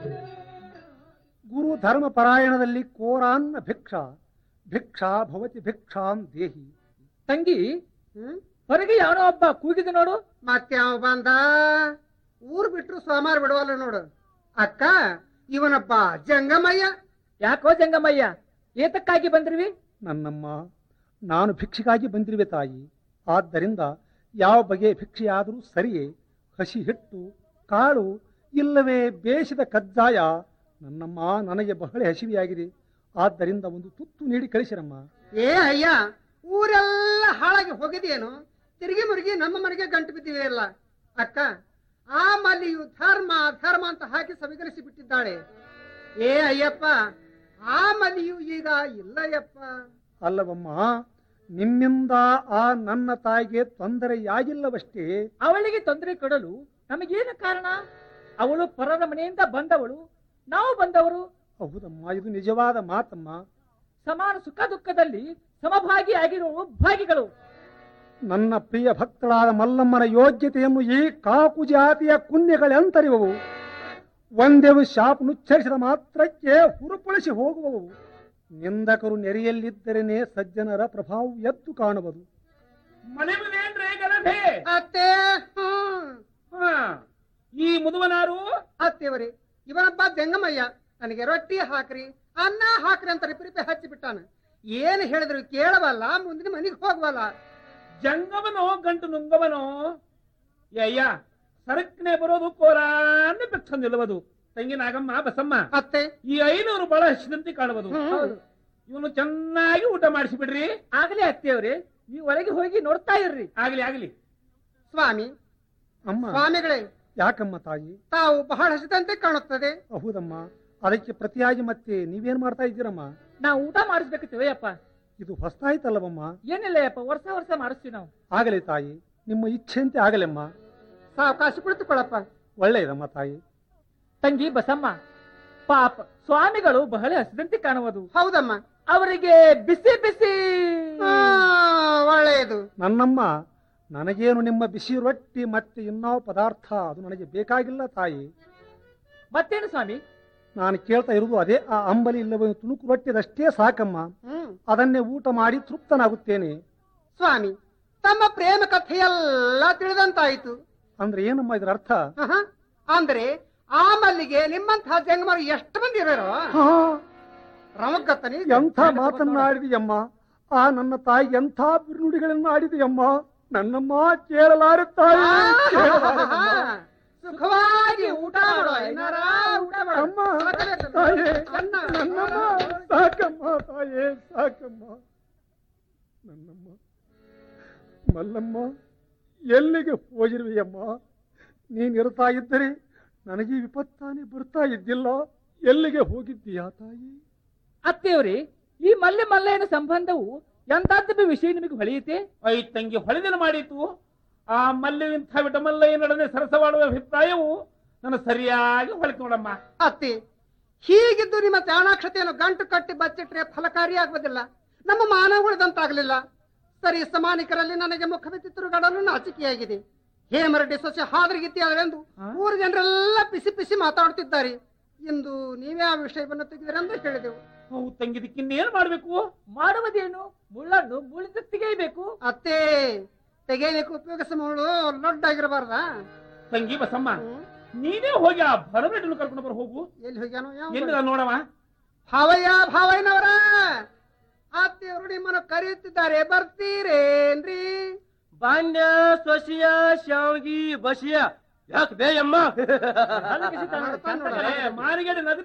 ಗುರು ಧರ್ಮ ಪರಾಯಣದಲ್ಲಿ ಕೋರಾನ್ನ ಭಿಕ್ಷಾ ಭಿಕ್ಷಾ ಭವತಿ ಭಿಕ್ಷಾಂ ದೇಹಿ ತಂಗಿ ಹ್ಮ್ ಹೊರಗೆ ಯಾವನೋ ಒಬ್ಬ ಕೂಗಿದ ನೋಡು ಮತ್ತೆ ಅವ ಬಂದ ಊರ್ ಬಿಟ್ರು ಸೋಮಾರ ಬಿಡುವಲ್ಲ ನೋಡು ಅಕ್ಕ ಇವನಬ್ಬ ಜಂಗಮಯ್ಯ ಯಾಕೋ ಜಂಗಮಯ್ಯ ಏತಕ್ಕಾಗಿ ಬಂದ್ರಿವಿ ನನ್ನಮ್ಮ ನಾನು ಭಿಕ್ಷೆಗಾಗಿ ಬಂದಿರುವೆ ತಾಯಿ ಆದ್ದರಿಂದ ಯಾವ ಬಗೆಯ ಭಿಕ್ಷೆಯಾದರೂ ಸರಿಯೇ ಹಸಿ ಹಿಟ್ಟು ಕಾಳು ಇಲ್ಲವೇ ಬೇಯಿಸಿದ ಕಜ್ಜಾಯ ನನ್ನಮ್ಮ ನನಗೆ ಬಹಳ ಹಸಿವೆಯಾಗಿದೆ ಆದ್ದರಿಂದ ಒಂದು ತುತ್ತು ನೀಡಿ ಕಳಿಸಿರಮ್ಮ ಏ ಅಯ್ಯ ಊರೆಲ್ಲ ಹಾಳಾಗಿ ಹೋಗಿದೇನು ತಿರುಗಿ ಮುರುಗಿ ನಮ್ಮ ಮನೆಗೆ ಗಂಟು ಬಿದ್ದಿವೆಯಲ್ಲ ಅಕ್ಕ ಆ ಮಲ್ಲಿಯು ಧರ್ಮ ಧರ್ಮ ಅಂತ ಹಾಕಿ ಸವಿಗಲಿಸಿ ಬಿಟ್ಟಿದ್ದಾಳೆ ಏ ಅಯ್ಯಪ್ಪ ಆ ಮಲ್ಲಿಯು ಈಗ ಇಲ್ಲಯ್ಯಪ್ಪ ಅಲ್ಲವಮ್ಮ ನಿಮ್ಮಿಂದ ಆ ನನ್ನ ತಾಯಿಗೆ ತೊಂದರೆಯಾಗಿಲ್ಲವಷ್ಟೇ ಅವಳಿಗೆ ತೊಂದರೆ ಕೊಡಲು ನಮಗೇನು ಕಾರಣ ಅವಳು ಪರರ ಮನೆಯಿಂದ ಬಂದವಳು ನಾವು ಬಂದವರು ಹೌದಮ್ಮ ಇದು ನಿಜವಾದ ಮಾತಮ್ಮ ಸಮಾನ ಸುಖ ದುಃಖದಲ್ಲಿ ಸಮಭಾಗಿ ಆಗಿರುವ ಭಾಗಿಗಳು ನನ್ನ ಪ್ರಿಯ ಭಕ್ತಳಾದ ಮಲ್ಲಮ್ಮನ ಯೋಗ್ಯತೆಯನ್ನು ಈ ಕಾಕು ಜಾತಿಯ ಕುನ್ಯಗಳೆಂತರಿವವು ಒಂದೆವು ಶಾಪ್ ನುಚ್ಚರಿಸಿದ ಮಾತ್ರಕ್ಕೆ ಹುರುಪುಳಿಸಿ ಹೋಗುವವು ನಿಂದಕರು ನೆರೆಯಲ್ಲಿದ್ದರೇನೆ ಸಜ್ಜನರ ಪ್ರಭಾವ ಎದ್ದು ಕಾಣುವುದು ಮನೆ ಮುಂದೇನ್ರಿ ಗಲಭೆ ಅತ್ತೆ ಹ್ಮ್ ಹಾ. ಈ ಮುದುವನಾರು ಅತ್ತೇವರಿ ಇವನೊಬ್ಬ ಜಂಗಮಯ್ಯ ನನಗೆ ರೊಟ್ಟಿ ಹಾಕ್ರಿ ಅನ್ನ ಹಾಕ್ರಿ ಅಂತ ರಿಪಿ ರಿಪಿ ಹಚ್ಚಿ ಬಿಟ್ಟಾನ ಏನ್ ಹೇಳಿದ್ರು ಕೇಳವಲ್ಲ ಮುಂದಿನ ಮನೆಗೆ ಹೋಗವಲ್ಲ ಜಂಗಮನೋ ಗಂಟು ನುಂಗವನೋ ಏ ಅಯ್ಯ ಸರಕ್ನೆ ಬರೋದು ಕೋರಾನ್ನ ಬೆಚ್ಚ ನಿಲ್ಲುವುದು ತಂಗಿ ನಾಗಮ್ಮ ಬಸಮ್ಮ ಅತ್ತೆ ಈ ಐನೂರು ಬಹಳ ಹಸಿದಂತೆ ಕಾಣುವುದು ಹ್ಮ್. ಇವನು ಚೆನ್ನಾಗಿ ಊಟ ಮಾಡಿಸಿ ಬಿಡ್ರಿ ಆಗ್ಲೇ ಅತ್ತೆಯವ್ರೆ ನೀವು ಒಳಗೆ ಹೋಗಿ ನೋಡ್ತಾ ಇರ್ರಿ ಆಗ್ಲಿ ಆಗ್ಲಿ ಸ್ವಾಮಿ ಅಮ್ಮ ಸ್ವಾಮಿಗಳೇ ಯಾಕಮ್ಮ ತಾಯಿ ತಾವು ಬಹಳ ಹಸಿದಂತೆ ಕಾಣುತ್ತದೆ ಹೌದಮ್ಮ ಅದಕ್ಕೆ ಪ್ರತಿಯಾಗಿ ಮತ್ತೆ ನೀವೇನ್ ಮಾಡ್ತಾ ಇದ್ದೀರಮ್ಮ ನಾವು ಊಟ ಮಾಡಿಸ್ಬೇಕಿತ್ತೇವೆ ಅಪ್ಪ ಇದು ಹೊಸ್ತಾಯ್ತಲ್ಲವಮ್ಮ ಏನಿಲ್ಲ ಯಪ್ಪ ವರ್ಷ ವರ್ಷ ಮಾಡಿಸ್ತೀವಿ ನಾವು ಆಗಲಿ ತಾಯಿ ನಿಮ್ಮ ಇಚ್ಛೆಯಂತೆ ಆಗಲೆಮ್ಮ ಸಾವಕಾಶ ಕುಳಿತುಕೊಳ್ಳಪ್ಪ ಒಳ್ಳೆಯದಮ್ಮ ತಾಯಿ ತಂಗಿ ಬಸಮ್ಮ ಪಾಪ ಸ್ವಾಮಿಗಳು ಬಹಳ ಹಸಿದಂತೆ ಕಾಣುವುದು ಹೌದಮ್ಮ ಅವರಿಗೆ ಬಿಸಿ ಬಿಸಿ ಆ, ಒಳ್ಳೆಯದು ನನ್ನಮ್ಮ ನನಗೇನು ನಿಮ್ಮ ಬಿಸಿ ರೊಟ್ಟಿ ಮತ್ತೆ ಇನ್ನಾವ ಪದಾರ್ಥ ಅದು ನನಗೆ ಬೇಕಾಗಿಲ್ಲ ತಾಯಿ ಮತ್ತೇನು ಸ್ವಾಮಿ ನಾನು ಕೇಳ್ತಾ ಇರುವುದು ಅದೇ ಆ ಅಂಬಲಿ ಇಲ್ಲವೇ ತುಣುಕು ರೊಟ್ಟಿದಷ್ಟೇ ಸಾಕಮ್ಮ ಹ್ಮ್ ಅದನ್ನೇ ಊಟ ಮಾಡಿ ತೃಪ್ತನಾಗುತ್ತೇನೆ ಸ್ವಾಮಿ ತಮ್ಮ ಪ್ರೇಮ ಕಥೆಯೆಲ್ಲ ತಿಳಿದಂತಾಯಿತು ಅಂದ್ರೆ ಏನಮ್ಮ ಇದರ ಅರ್ಥ ಆಹಾ. ಅಂದ್ರೆ ಆ ಮಲ್ಲಿಗೆ ನಿಮ್ಮಂತಹ ಜಂಗಮರು ಎಷ್ಟು ಮಂದಿ ಇರೋರು ಹಾ, ರಮಗತ್ತನಿ ಎಂಥ ಮಾತನ್ನಾಡಿದೆಯಮ್ಮ ಆ ನನ್ನ ತಾಯಿ ಎಂಥ ಬಿರುನುಡಿಗಳನ್ನು ಆಡಿದೆಯಮ್ಮ ನನ್ನಮ್ಮ ಕೇಳಲಾರೆ ತಾಯಿ ಕೇಳಲಾರೆಯಮ್ಮ. ಸುಖವಾಗಿ ಊಟ ಮಾಡೋ ಐನಾರ ಊಟ ಮಾಡೋ ಅಮ್ಮ ತಾಯೇ ನನ್ನಮ್ಮ ಸಾಕಮ್ಮ ತಾಯೇ ಸಾಕಮ್ಮ ನನ್ನಮ್ಮ ಮಲ್ಲಮ್ಮ ಎಲ್ಲಿಗೆ ಹೋಗಿರುವೆಯಮ್ಮ ನೀನಿರ್ತಾ ಇದ್ದರೆ ನನಗೆ ಈ ವಿಪತ್ತಾನೆ ಬರ್ತಾ ಇದ್ದಿಲ್ಲ ಎಲ್ಲಿಗೆ ಹೋಗಿದ್ದೀಯಾ ತಾಯಿ ಅತ್ತೆಯವ್ರೆ ಈ ಮಲ್ಲೆ ಮಲ್ಲೆಯನ ಸಂಬಂಧವು ಎಂತಾದ್ದು ವಿಷಯ ನಿಮಗೆ ಹೊಳೆಯುತ್ತೆ ಐ ತಂಗಿ ಹೊಳೆದಲು ಮಾಡಿತು ಆ ಮಲ್ಲೆವಿಂಥ ವಿಟಮಲ್ಲಯ್ಯನೊಡನೆ ಸರಸವಾಡುವ ಅಭಿಪ್ರಾಯವು ನನ್ನ ಸರಿಯಾಗಿ ಹೊಳಿತು ನೋಡಮ್ಮ ಅತ್ತಿ ಹೀಗಿದ್ದು ನಿಮ್ಮ ಚಾಣಾಕ್ಷತೆಯನ್ನು ಗಂಟು ಕಟ್ಟಿ ಬಚ್ಚಿಟ್ರೆ ಫಲಕಾರಿಯಾಗುವುದಿಲ್ಲ ನಮ್ಮ ಮಾನವ ಉಳಿದಂತಾಗಲಿಲ್ಲ ಸರಿ ಸಮಾನಿಕರಲ್ಲಿ ನನಗೆ ಮುಖವೆತ್ತಿ ತಿರುಗಾಡಲು ನಾಚಿಕೆಯಾಗಿದೆ ಹೇಮರೆಡ್ಡಿ ಸೊಸೆ ಹಾದ್ರಿಗಿತ್ತಿಯಾದರೆಂದು ಊರು ಜನರೆಲ್ಲ ಪಿಸಿ ಪಿಸಿ ಮಾತಾಡುತ್ತಿದ್ದಾರೆ ಇಂದು ನೀವೇ ಆ ವಿಷಯವನ್ನು ತೆಗೆದಿರೆಂದು ಹೇಳಿದೆವು ಅವು ತಂಗಿ ದಿಕ್ಕಿನ್ನೇನು ಮಾಡ್ಬೇಕು ಮಾಡುವುದೇನು ಮುಳ್ಳನ್ನು ಮುಳಿದ ತೆಗೆಯಬೇಕು ಅತ್ತೆ ತೆಗೆಯಲಿಕ್ಕೆ ಉಪಯೋಗಿಸುವ ಮುಳ್ಳು ಲೊಡ್ಡಾಗಿರಬಾರ್ದಾ ತಂಗಿ ಬಸಮ್ಮ ಹ್ಮ್? ನೀನೇ ಹೋಗಿ ಆ ಭರಮೆಡ್ಲು ಕರ್ಕೊಂಡು ಬರ ಹೋಗು ಎಲ್ಲಿ ಹೋಗ್ಯಾನೋ ಯಾವ ಎಲ್ಲಿದ ನೋಡವ ಭಾವಯ್ಯ ಭಾವಯ್ಯನವರ ಅತ್ತೆಯವರು ನಿಮ್ಮನ್ನು ಕರೆಯುತ್ತಿದ್ದಾರೆ ಬರ್ತೀರೇನ್ರಿ ಬಾಂಡ್ಯ ಸೊಸಿಯ ಶಾವ್ಗಿ ಬಸಿಯ ಯಾಕೆ ಬೇಯಮ್ಮ ಹಲಗಿಸಿ ತಾನು ಮಾಡ್ತಾನ್ ನೋಡು. ಮಾರಿಗಡೆ ನದಿ